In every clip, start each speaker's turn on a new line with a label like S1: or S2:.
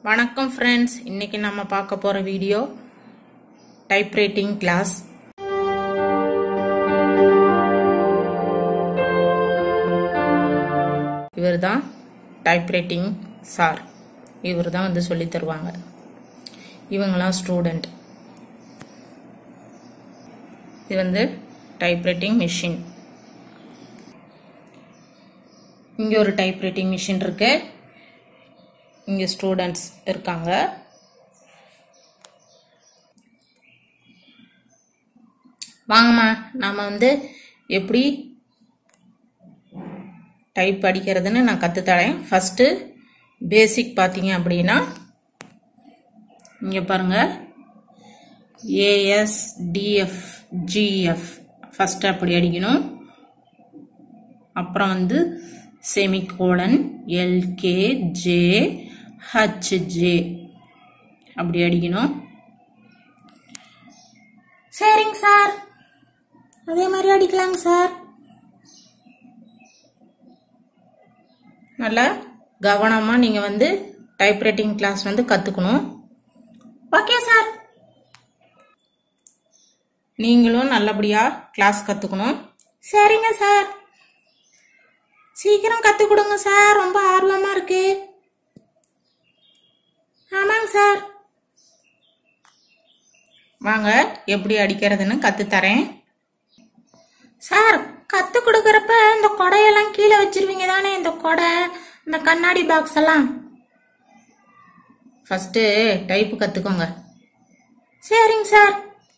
S1: வணக்கம் ஃப்ரெண்ட்ஸ் இன்னைக்கு நம்ம பார்க்க போற வீடியோ டைப்ரைட்டிங் கிளாஸ் இவர் தான் டைப்ரைட்டிங் சார் இவர் தான் வந்து சொல்லி தருவாங்க இவங்களாம் ஸ்டூடெண்ட் இது வந்து டைப்ரைட்டிங் மிஷின் இங்க ஒரு டைப்ரைட்டிங் மிஷின் இருக்கு இங்க ஸ்டூடெண்ட்ஸ் இருக்காங்க வாங்கம்மா நாம வந்து எப்படி டைப் அடிக்கிறதுன்னு நான் கற்றுத்தரேன் ஃபஸ்ட்டு பேசிக் பார்த்தீங்க அப்படின்னா இங்கே பாருங்க ஏஎஸ் டிஎஃப் ஜிஎஃப் ஃபஸ்ட்டு அப்படி அடிக்கணும் அப்புறம் வந்து semicolon L K J H J அப்படி அடிக்கணும் சரிங்க சார் அதே மாதிரி அடிக்கலாங்க சார் நல்லா கவனமாக நீங்கள் வந்து டைப்ரைட்டிங் கிளாஸ் வந்து கற்றுக்கணும் ஓகே சார் நீங்களும் நல்லபடியாக கிளாஸ் கற்றுக்கணும் சரிங்க சார் சீக்கிரம் கற்றுக் கொடுங்க சார் ரொம்ப ஆர்வமாக இருக்கு ஆமாங்க சார் வாங்க எப்படி அடிக்கிறதுன்னு கற்றுத்தரேன் சார் கற்றுக் கொடுக்குறப்ப இந்த கொடையெல்லாம் கீழே வச்சிருவீங்க தானே இந்த கொடை இந்த கண்ணாடி பாக்ஸ் எல்லாம் ஃபஸ்ட்டு டைப்பு கற்றுக்கோங்க சரிங்க சார்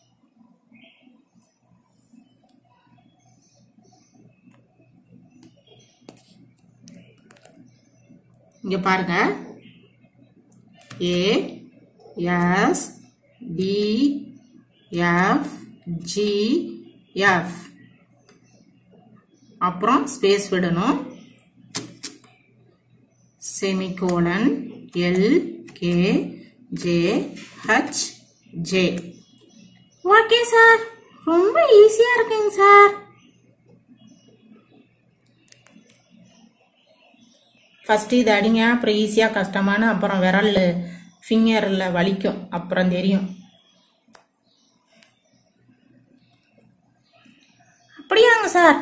S1: இங்க பாருங்க A S D F G F அப்புறம் ஸ்பேஸ் விடணும் semicolon L K J H J okay sir ரொம்ப ஈஸியா இருக்குங்க சார் ஃபஸ்ட்டு இது அடிங்க அப்புறம் ஈஸியாக கஷ்டமான அப்புறம் விரல் ஃபிங்கரில் வலிக்கும் அப்புறம் தெரியும் அப்படியாங்க சார்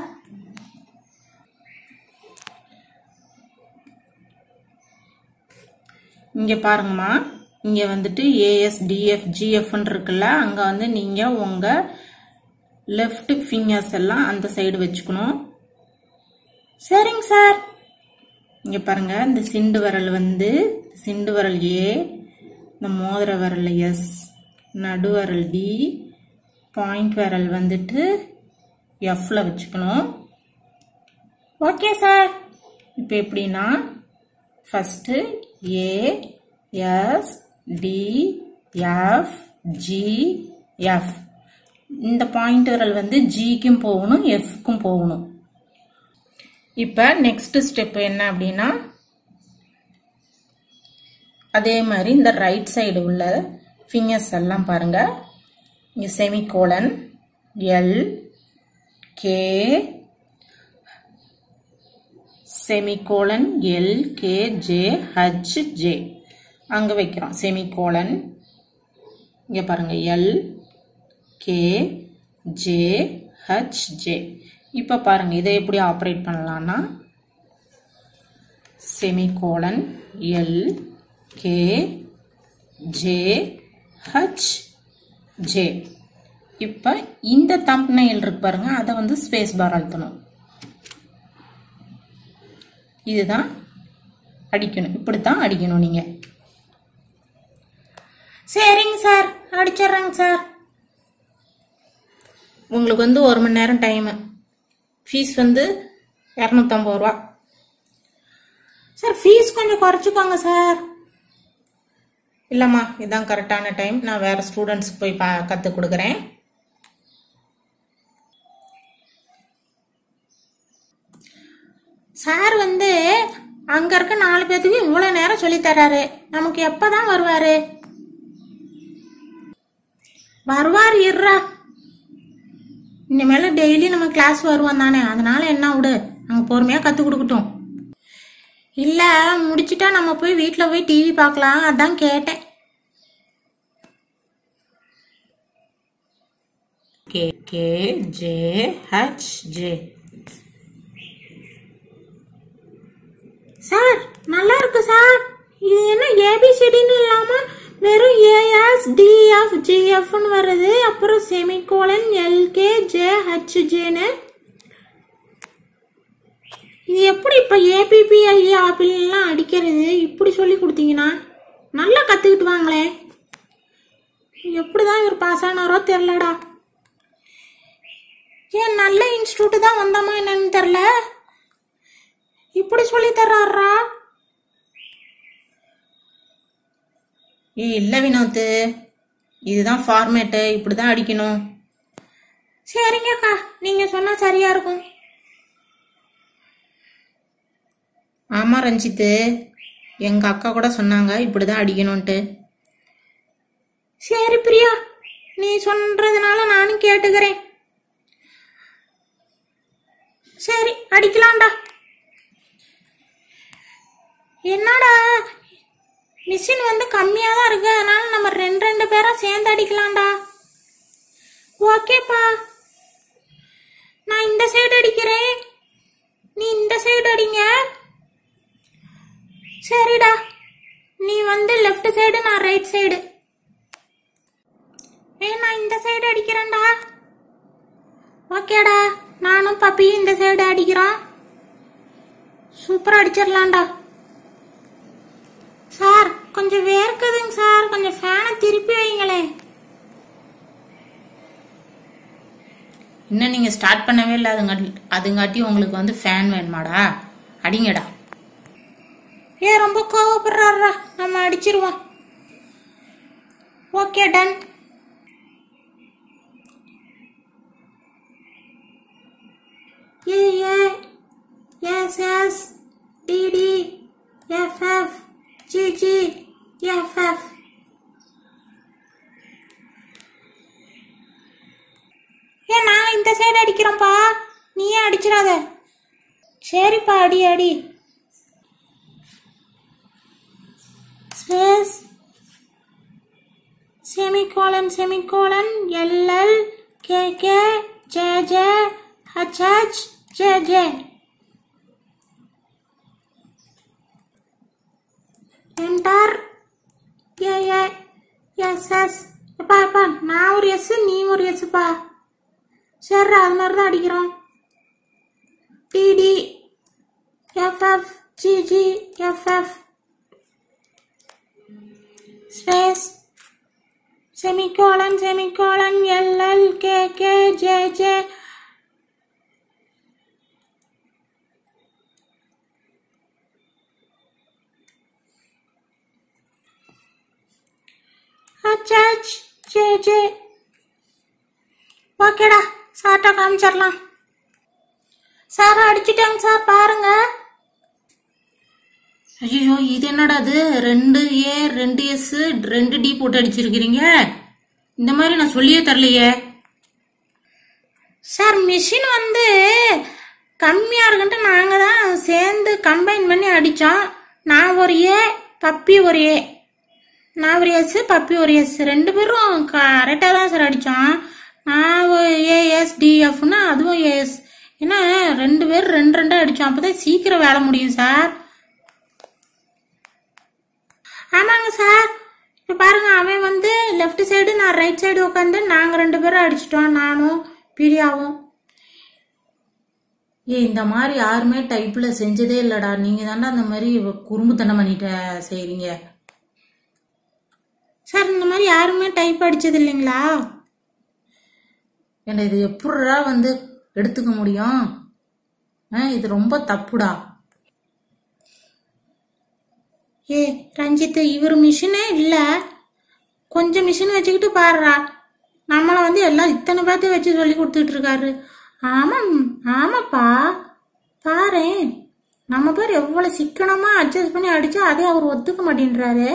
S1: இங்கே பாருங்கம்மா இங்கே வந்துட்டு ஏஎஸ் டிஎஃப் ஜிஎஃப்னு இருக்குல்ல அங்கே வந்து நீங்கள் உங்கள் லெஃப்ட் ஃபிங்கர்ஸ் எல்லாம் அந்த சைடு வச்சுக்கணும் சரிங்க சார் இங்கே பாருங்க இந்த சிண்டு விரல் வந்து சிண்டு விரல் ஏ இந்த மோதிர விரல் எஸ் நடுவரல் டி பாயிண்ட் விரல் வந்துட்டு எஃப்ல வச்சுக்கணும் ஓகே சார் இப்போ எப்படின்னா first A S D F G F இந்த பாயிண்ட் விரல் வந்து ஜிக்கும் போகணும் எஃப்க்கும் போகணும் இப்போ நெக்ஸ்ட் ஸ்டெப் என்ன அப்படின்னா அதே மாதிரி இந்த ரைட் சைடு உள்ள ஃபிங்கர்ஸ் எல்லாம் பாருங்க இங்கே semicolon L K semicolon L K J H J அங்கே வைக்கிறோம் செமிகோலன் இங்கே பாருங்க L K J H J இப்போ பாருங்க இதை எப்படி ஆப்ரேட் பண்ணலாம்னா semicolon L K J H J இப்போ இந்த தம்ப்நெயில் இருக்கு பாருங்க அதை வந்து ஸ்பேஸ் பார் அழுத்தணும் இதுதான் அடிக்கணும் இப்படித்தான் அடிக்கணும் நீங்க சரிங்க சார் அடிச்சிடுறேங்க சார் உங்களுக்கு வந்து ஒரு மணி நேரம் டைமு ஃபீஸ் வந்து இரநூத்தம்பது ரூபா சார் ஃபீஸ் கொஞ்சம் குறைச்சிக்கோங்க சார் இல்லைம்மா இதுதான் கரெக்டான டைம் நான் வேற ஸ்டூடெண்ட்ஸ்க்கு போய் பா கற்றுக் கொடுக்குறேன் சார் வந்து அங்க இருக்க நாலு பேத்துக்கு இவ்வளவு நேரம் சொல்லி தராரு நமக்கு எப்பதான் வருவாரு வருவார் இருறா இனிமேல டெய்லி நம்ம கிளாஸ் வருவோம் தானே அதனால என்ன விடு அங்க பொறுமையா கத்து கொடுக்கட்டும் இல்ல முடிச்சிட்டா நம்ம போய் வீட்ல போய் டிவி பார்க்கலாம் அதான் கேட்டேன் K K J H J sir நல்லா இருக்கு சார் இது என்ன ஏபிசிடின்னு இல்லாம வெறும் ஏஎஸ் டிஎஃப் ஜிஎஃப்னு வருது அப்புறம் செமிகோலன் எல்கே ஜே ஹச் ஜேன்னு இது எப்படி இப்போ ஏபிபிஎல்இ ஆப்பிள்லாம் அடிக்கிறது இப்படி சொல்லி கொடுத்தீங்கன்னா நல்லா கற்றுக்கிட்டு வாங்களே எப்படி தான் இவர் பாஸ் ஆனாரோ தெரிலடா ஏன் நல்ல இன்ஸ்டியூட் தான் வந்தோமா என்னன்னு தெரில இப்படி சொல்லி தர்றாரா ஏ இல்லை வினோத்து இதுதான் ஃபார்மேட்டு இப்படி தான் அடிக்கணும் சரிங்கக்கா நீங்கள் சொன்னால் சரியா இருக்கும் ஆமாம் ரஞ்சித்து எங்கள் அக்கா கூட சொன்னாங்க இப்படி தான் அடிக்கணும்ன்ட்டு சரி பிரியா நீ சொல்றதுனால நானும் கேட்டுக்கிறேன் சரி அடிக்கலாம்டா என்னடா மிஷின் வந்து கம்மியாக தான் இருக்கு அதனால நம்ம ரெண்டு ரெண்டு பேரா சேர்ந்து அடிக்கலாம்டா ஓகேப்பா நான் இந்த சைடு அடிக்கிறேன் நீ இந்த சைடு அடிங்க சரிடா நீ வந்து லெஃப்ட் சைடு நான் ரைட் சைடு ஏ நான் இந்த சைடு அடிக்கிறேன்டா ஓகேடா நானும் பப்பியும் இந்த சைடு அடிக்கிறோம் சூப்பரா அடிச்சிடலாம்டா சார் கொஞ்சம் வேர்க்குதுங்க சார் கொஞ்சம் ஃபேனை திருப்பி வைங்களே இன்னும் நீங்க ஸ்டார்ட் பண்ணவே இல்லை அதுங்காட்டி அதுங்காட்டி உங்களுக்கு வந்து ஃபேன் வேணுமாடா அடிங்கடா ஏ ரொம்ப கோவப்படுறாரா நம்ம அடிச்சிருவோம் okay done A A S S D D F F G G F F ஏ நான் இந்த சைடு அடிக்கிறேன்ப்பா நீயே அடிச்சிடாத சரிப்பா அடி அடி space semicolon semicolon L L K K J J H H J J enter A A S S எப்பா எப்பா நான் ஒரு எஸ் நீ ஒரு எஸ்ப்பா சரி அது மாதிரி தான் அடிக்கிறோம் D D F F G G F F space semicolon semicolon L L K K J J H J J ஓகேடா சார்ட்டா காமிச்சிடலாம் சார் அடிச்சிட்டாங்க சார் பாருங்க ஐயோ இது என்னடா அது ரெண்டு ஏ ரெண்டு எஸ் ரெண்டு டி போட்டு அடிச்சிருக்கிறீங்க இந்த மாதிரி நான் சொல்லியே தரலையே சார் மிஷின் வந்து கம்மியா இருக்குன்ட்டு நாங்க தான் சேர்ந்து கம்பைன் பண்ணி அடிச்சோம் நான் ஒரு ஏ பப்பி ஒரு ஏ நான் ஒரு எஸ் பப்பி ஒரு எஸ் ரெண்டு பேரும் கரெக்டாக தான் சார் அடித்தோம் நான் ஏஎஸ் டிஎஃப்னா அதுவும் ஏஎஸ் ஏன்னா ரெண்டு பேரும் ரெண்டு ரெண்டாக அடித்தோம் அப்போ தான் சீக்கிரம் வேலை முடியும் சார் ஆமாங்க சார் இப்போ பாருங்க அவன் வந்து லெஃப்ட் சைடு நான் ரைட் சைடு உட்காந்து நாங்கள் ரெண்டு பேரும் அடிச்சிட்டோம் நானும் பிரியாவும் ஏ இந்த மாதிரி யாருமே டைப்பில் செஞ்சதே இல்லைடா நீங்கள் தாண்டா அந்த மாதிரி குறும்புத்தனம் பண்ணிட்ட செய்கிறீங்க சார் இந்த மாதிரி யாருமே டைப் அடிச்சது இல்லைங்களா என்ன இது எப்படா வந்து எடுத்துக்க முடியும் ஆ, இது ரொம்ப தப்புடா ஏ ரஞ்சித் இவர் மிஷினே இல்லை கொஞ்சம் மிஷின் வச்சுக்கிட்டு பாருடா நம்மளை வந்து எல்லாம் இத்தனை பேர்த்து வச்சு சொல்லி கொடுத்துட்டு இருக்காரு ஆமாம் ஆமாப்பா பாரேன் நம்ம பேர் எவ்வளோ சிக்கனமா அட்ஜஸ்ட் பண்ணி அடிச்சா அதே அவர் ஒத்துக்க மாட்டேன்றாரு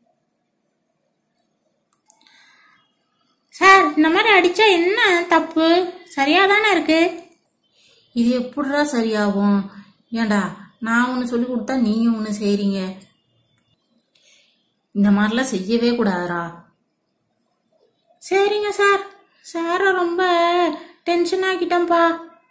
S1: சார் இந்த மாதிரி அடிச்சா என்ன தப்பு சரியா தானே இருக்கு இது எப்படிடா சரியாகும் ஏண்டா நான் ஒன்று சொல்லி கொடுத்தா நீங்கள் ஒன்று செய்கிறீங்க இந்த மாதிரிலாம் செய்யவே கூடாதுடா சரிங்க சார் சாரை ரொம்ப டென்ஷன் ஆக்கிட்டேன்ப்பா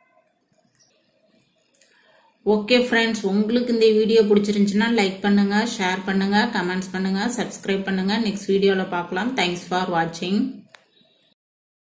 S1: ஓகே ஃப்ரெண்ட்ஸ் உங்களுக்கு இந்த வீடியோ பிடிச்சிருந்துச்சுன்னா லைக் பண்ணுங்க ஷேர் பண்ணுங்க கமெண்ட்ஸ் பண்ணுங்க சப்ஸ்கிரைப் பண்ணுங்க நெக்ஸ்ட் வீடியோவில் பார்க்கலாம் தேங்க்ஸ் ஃபார் வாட்சிங்